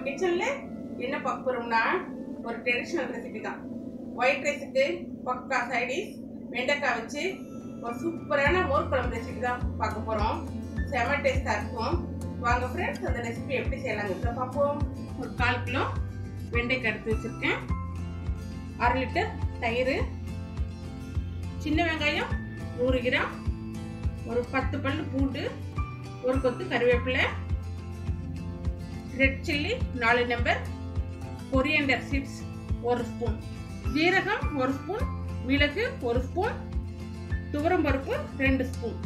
கிச்சனில் என்ன பார்க்க போகிறோம்னா ஒரு ட்ரெடிஷ்னல் ரெசிபி தான் ஒயிட் ரைஸுக்கு பக்கா சைடிஷ் வெண்டைக்காய் வச்சு ஒரு சூப்பரான மோர் குழம்பு ரெசிபி தான் பார்க்க போகிறோம் செம டேஸ்ட்டாக இருக்கும் வாங்க ஃப்ரெண்ட்ஸ் அந்த ரெசிபி எப்படி செய்யலாங்கிறத பார்ப்போம் ஒரு கால் கிலோ வெண்டைக்காய் எடுத்து வச்சுருக்கேன் அரை லிட்டர் தயிர் சின்ன வெங்காயம் நூறு கிராம் ஒரு பத்து பல்லு பூண்டு ஒரு கொத்து கருவேப்பிலை ரெட் சில்லி நாலு நம்பர் கொரியண்டர் சீட்ஸ் ஒரு ஸ்பூன் ஜீரகம் ஒரு ஸ்பூன் மிளகு ஒரு ஸ்பூன் துவரம் பருப்பு ரெண்டு ஸ்பூன்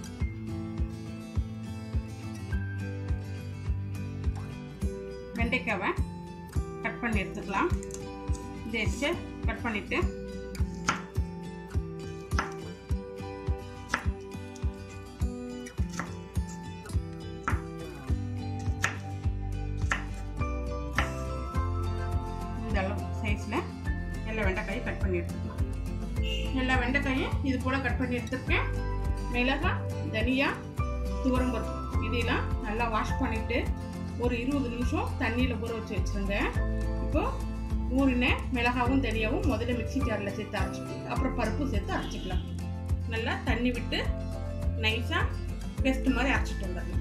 வெண்டைக்காவை கட் பண்ணி எடுத்துக்கலாம் இதை வச்சு கட் பண்ணிட்டு இந்த அளவு சைஸில் எல்லா வெண்டைக்காயும் கட் பண்ணி எடுத்துக்கலாம் எல்லா வெண்டைக்காயும் இது போல் கட் பண்ணி எடுத்துருக்கேன் மிளகாய் தனியா துவரம்பருப்பு இதெல்லாம் நல்லா வாஷ் பண்ணிவிட்டு ஒரு இருபது நிமிஷம் தண்ணியில் ஊற வச்சு வச்சுருங்க இப்போ ஊறின மிளகாவும் தனியாவும் முதல்ல மிக்சி ஜாரில் சேர்த்து அரைச்சிட்டு அப்புறம் பருப்பு சேர்த்து அரைச்சிக்கலாம் நல்லா தண்ணி விட்டு நைஸாக பேஸ்ட் மாதிரி அரைச்சிட்டு வந்துடலாம்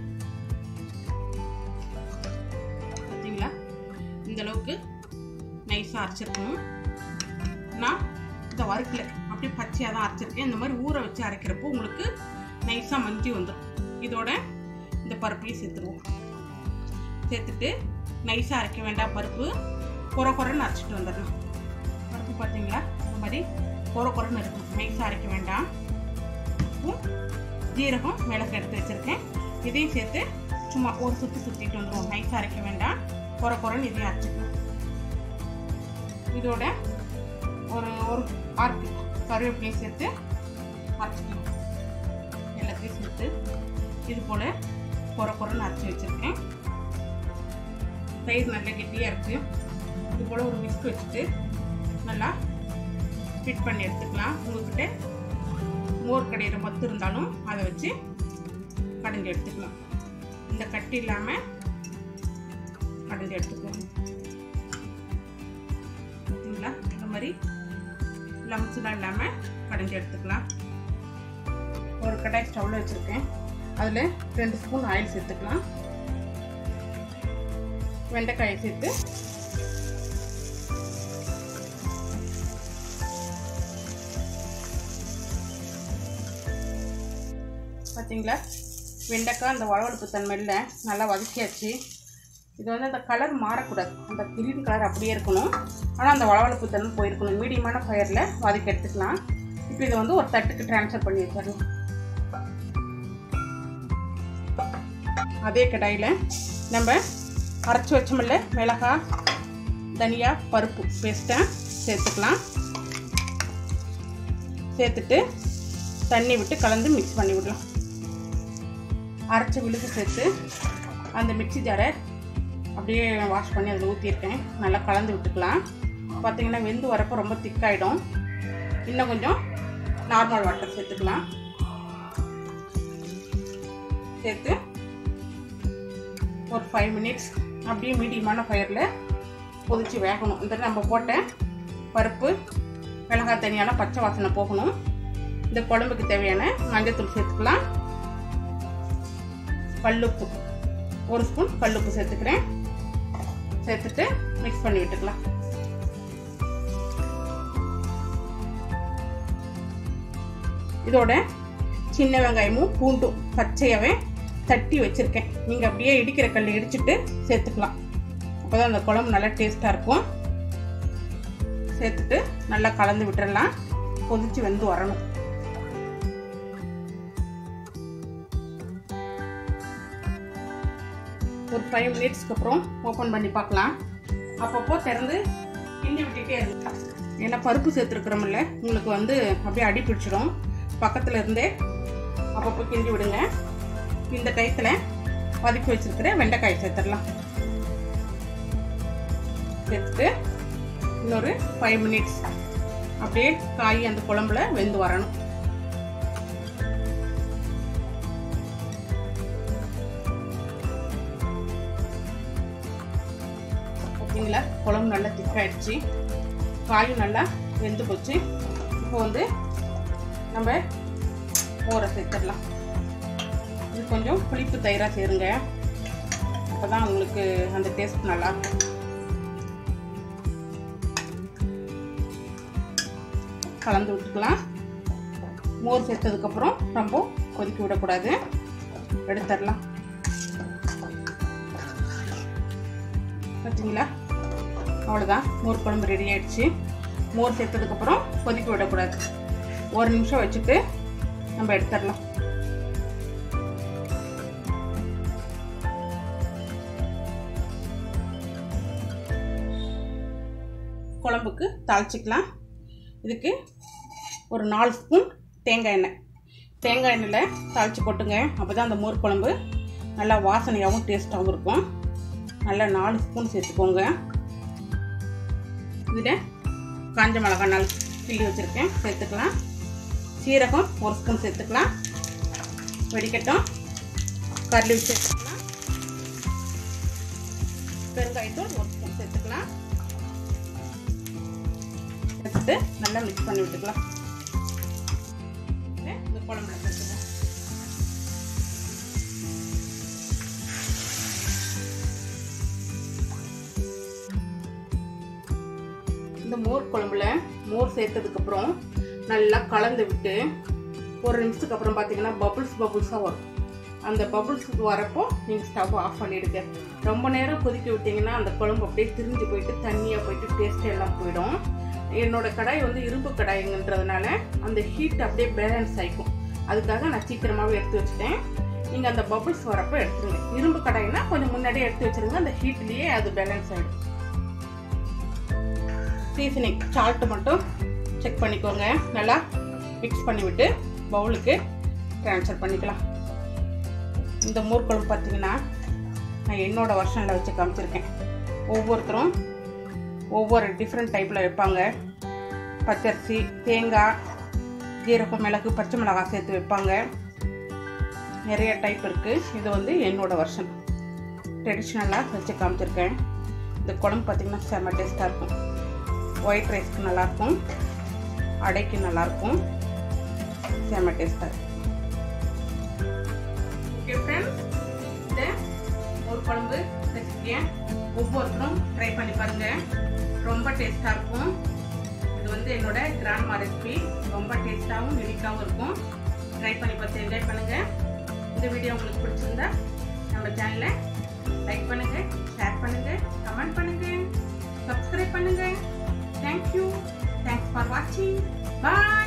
பார்த்தீங்களா இந்த அளவுக்கு நைஸாக அரைச்சிருக்கணும் நான் இந்த வறுக்கல அப்படியே பச்சையாக தான் அரைச்சிருக்கேன் இந்த மாதிரி ஊற வச்சு அரைக்கிறப்போ உங்களுக்கு நைஸாக மஞ்சி வந்துடும் இதோட இந்த பருப்பையும் சேர்த்துருவோம் சேர்த்துட்டு நைஸாக அரைக்க வேண்டாம் பருப்பு குறை குறைன்னு அரைச்சிட்டு வந்துடலாம் பருப்பு பார்த்தீங்களா இந்த மாதிரி குறை குறைன்னு இருக்கும் நைஸாக அரைக்க வேண்டாம் உப்பும் ஜீரகம் மிளகு எடுத்து வச்சுருக்கேன் இதையும் சேர்த்து சும்மா ஒரு சுற்றி சுற்றிட்டு வந்துடுவோம் நைஸாக அரைக்க வேண்டாம் குறை குறைன்னு இதையும் அரைச்சிக்கலாம் இதோட ஒரு ஒரு ஆர்க்கு கருவேப்பிலையும் சேர்த்து அரைச்சிக்கலாம் எல்லாத்தையும் சேர்த்து இது போல் குறை குறைன்னு அரைச்சி வச்சுருக்கேன் தயிர் நல்லா கெட்டியாக இருக்குது இது போல் ஒரு விஸ்க் வச்சுட்டு நல்லா ஃபிட் பண்ணி எடுத்துக்கலாம் உங்கள்கிட்ட மோர் கடையிற மத்து இருந்தாலும் அதை வச்சு கடைஞ்சி எடுத்துக்கலாம் இந்த கட்டி இல்லாமல் கடைஞ்சி எடுத்துக்கலாம் பார்த்தீங்களா இந்த மாதிரி லம்ஸ்லாம் இல்லாமல் கடைஞ்சி எடுத்துக்கலாம் ஒரு கடாய் ஸ்டவ்வில் வச்சுருக்கேன் அதில் ரெண்டு ஸ்பூன் ஆயில் சேர்த்துக்கலாம் வெண்டைக்காயை சேர்த்து பார்த்தீங்களா வெண்டைக்காய் அந்த வளவழுப்பு தன்மையில் நல்லா வதக்கியாச்சு இது வந்து அந்த கலர் மாறக்கூடாது அந்த கிரீன் கலர் அப்படியே இருக்கணும் ஆனால் அந்த வளவழுப்பு தன்மை போயிருக்கணும் மீடியமான ஃபயரில் வதக்கி எடுத்துக்கலாம் இப்போ இதை வந்து ஒரு தட்டுக்கு ட்ரான்ஸ்ஃபர் பண்ணி வச்சிடலாம் அதே கடாயில் நம்ம அரைச்சி வச்சோமில்ல மிளகாய் தனியா பருப்பு பேஸ்ட்டை சேர்த்துக்கலாம் சேர்த்துட்டு தண்ணி விட்டு கலந்து மிக்ஸ் பண்ணி விடலாம் அரைச்ச விழுது சேர்த்து அந்த மிக்சி ஜாரை அப்படியே வாஷ் பண்ணி அதில் ஊற்றிருக்கேன் நல்லா கலந்து விட்டுக்கலாம் பார்த்தீங்கன்னா வெந்து வரப்போ ரொம்ப திக்காயிடும் இன்னும் கொஞ்சம் நார்மல் வாட்டர் சேர்த்துக்கலாம் சேர்த்து ஒரு ஃபைவ் மினிட்ஸ் அப்படியே மீடியமான ஃபயரில் கொதித்து வேகணும் இந்த நம்ம போட்ட பருப்பு மிளகாய் தனியான பச்சை வாசனை போகணும் இந்த குழம்புக்கு தேவையான மஞ்சத்தூள் சேர்த்துக்கலாம் கல்லுப்பு ஒரு ஸ்பூன் கல்லுப்பு சேர்த்துக்கிறேன் சேர்த்துட்டு மிக்ஸ் பண்ணி விட்டுக்கலாம் இதோட சின்ன வெங்காயமும் பூண்டும் பச்சையாவே தட்டி வச்சுருக்கேன் நீங்கள் அப்படியே இடிக்கிற கல் இடிச்சிட்டு சேர்த்துக்கலாம் அப்போ தான் அந்த குழம்பு நல்லா டேஸ்ட்டாக இருக்கும் சேர்த்துட்டு நல்லா கலந்து விட்டுறலாம் கொதிச்சு வந்து வரணும் ஒரு ஃபைவ் மினிட்ஸ்க்கு அப்புறம் ஓப்பன் பண்ணி பார்க்கலாம் அப்பப்போ திறந்து கிண்டி விட்டுட்டே இருக்கு ஏன்னா பருப்பு சேர்த்துருக்குறோமில்ல உங்களுக்கு வந்து அப்படியே அடி பிடிச்சிடும் பக்கத்தில் இருந்தே அப்பப்போ கிண்டி விடுங்க இந்த டயத்தில் வதக்கி வச்சிருக்கிற வெண்டைக்காய் சேர்த்துடலாம் சேர்த்துட்டு இன்னொரு ஃபைவ் மினிட்ஸ் அப்படியே காய் அந்த குழம்புல வெந்து வரணும் பார்த்தீங்களா குழம்பு நல்லா திக்காயிடுச்சு காயும் நல்லா வெந்து போச்சு இப்போ வந்து நம்ம மோரை சேர்த்துடலாம் இது கொஞ்சம் புளிப்பு தயிராக சேருங்க அப்போ தான் உங்களுக்கு அந்த டேஸ்ட் நல்லா இருக்கும் கலந்து விட்டுக்கலாம் மோர் சேர்த்ததுக்கப்புறம் ரொம்ப கொதிக்க விடக்கூடாது எடுத்துடலாம் பார்த்தீங்களா அவ்வளோதான் மோர் குழம்பு ரெடி ஆயிடுச்சு மோர் சேர்த்ததுக்கப்புறம் கொதிக்க விடக்கூடாது ஒரு நிமிஷம் வச்சுட்டு நம்ம எடுத்துடலாம் குழம்புக்கு தாளிச்சிக்கலாம் இதுக்கு ஒரு நாலு ஸ்பூன் தேங்காய் எண்ணெய் தேங்காய் எண்ணெயில் தாளித்து போட்டுங்க அப்போ தான் அந்த மோர் குழம்பு நல்லா வாசனையாகவும் டேஸ்ட்டாகவும் இருக்கும் நல்லா நாலு ஸ்பூன் சேர்த்துக்கோங்க இதில் காஞ்ச மிளகாய் நாலு கிள்ளி வச்சுருக்கேன் சேர்த்துக்கலாம் சீரகம் ஒரு ஸ்பூன் சேர்த்துக்கலாம் வெடிக்கட்டும் கருளி சேர்த்துக்கலாம் பெருங்காயத்தூள் ஒரு ஸ்பூன் சேர்த்துக்கலாம் சேர்த்துட்டு நல்லா மிக்ஸ் பண்ணி விட்டுக்கலாம் இந்த குழம்புல சேர்த்துக்கலாம் இந்த மோர் குழம்புல மோர் சேர்த்ததுக்கப்புறம் நல்லா கலந்து விட்டு ஒரு நிமிஷத்துக்கு அப்புறம் பார்த்தீங்கன்னா பபுள்ஸ் பபுள்ஸாக வரும் அந்த பபுள்ஸ் வரப்போ நீங்கள் ஸ்டவ் ஆஃப் பண்ணிடுங்க ரொம்ப நேரம் கொதிக்க விட்டிங்கன்னா அந்த குழம்பு அப்படியே திரிஞ்சு போயிட்டு தண்ணியாக போயிட்டு டேஸ்ட் எல்லாம் போயிடும் என்னோட கடாய் வந்து இரும்பு கடாய்ங்கன்றதுனால அந்த ஹீட் அப்படியே பேலன்ஸ் ஆகிக்கும் அதுக்காக நான் சீக்கிரமாகவே எடுத்து வச்சுட்டேன் நீங்கள் அந்த பபுள்ஸ் வரப்போ எடுத்துருங்க இரும்பு கடாய்னா கொஞ்சம் முன்னாடியே எடுத்து வச்சுருங்க அந்த ஹீட்லேயே அது பேலன்ஸ் ஆகிடும் சீசனிங் சால்ட்டு மட்டும் செக் பண்ணிக்கோங்க நல்லா மிக்ஸ் பண்ணிவிட்டு பவுலுக்கு ட்ரான்ஸ்ஃபர் பண்ணிக்கலாம் இந்த மோர் குழம்பு பார்த்தீங்கன்னா நான் என்னோட வருஷனில் வச்சு காமிச்சிருக்கேன் ஒவ்வொருத்தரும் ஒவ்வொரு டிஃப்ரெண்ட் டைப்பில் வைப்பாங்க பச்சரிசி தேங்காய் ஜீரகம் மிளகு பச்சை மிளகாய் சேர்த்து வைப்பாங்க நிறைய டைப் இருக்குது இது வந்து என்னோட வருஷன் ட்ரெடிஷ்னலாக வச்சு காமிச்சிருக்கேன் இந்த குழம்பு பார்த்திங்கன்னா செம்ம டேஸ்ட்டாக இருக்கும் ஒயிட் ரைஸ்க்கு நல்லாயிருக்கும் அடைக்கு நல்லாயிருக்கும் செம்ம டேஸ்ட்டாக இருக்கும் ஓகே ஃப்ரெண்ட்ஸ் இந்த ஒரு குழம்பு ரெசிபியை ஒவ்வொருத்தரும் ட்ரை பண்ணி பாருங்கள் ரொம்ப டேஸ்ட்டாக இருக்கும் இது வந்து என்னோட கிராண்ட்மா ரெசிபி ரொம்ப டேஸ்ட்டாகவும் யூனிக்காகவும் இருக்கும் ட்ரை பண்ணி பார்த்து என்ஜாய் பண்ணுங்கள் இந்த வீடியோ உங்களுக்கு பிடிச்சிருந்தா நம்ம சேனலை லைக் பண்ணுங்கள் ஷேர் பண்ணுங்கள் கமெண்ட் பண்ணுங்கள் சப்ஸ்கிரைப் பண்ணுங்கள் தேங்க்யூ தேங்க்ஸ் ஃபார் வாட்சிங் பாய்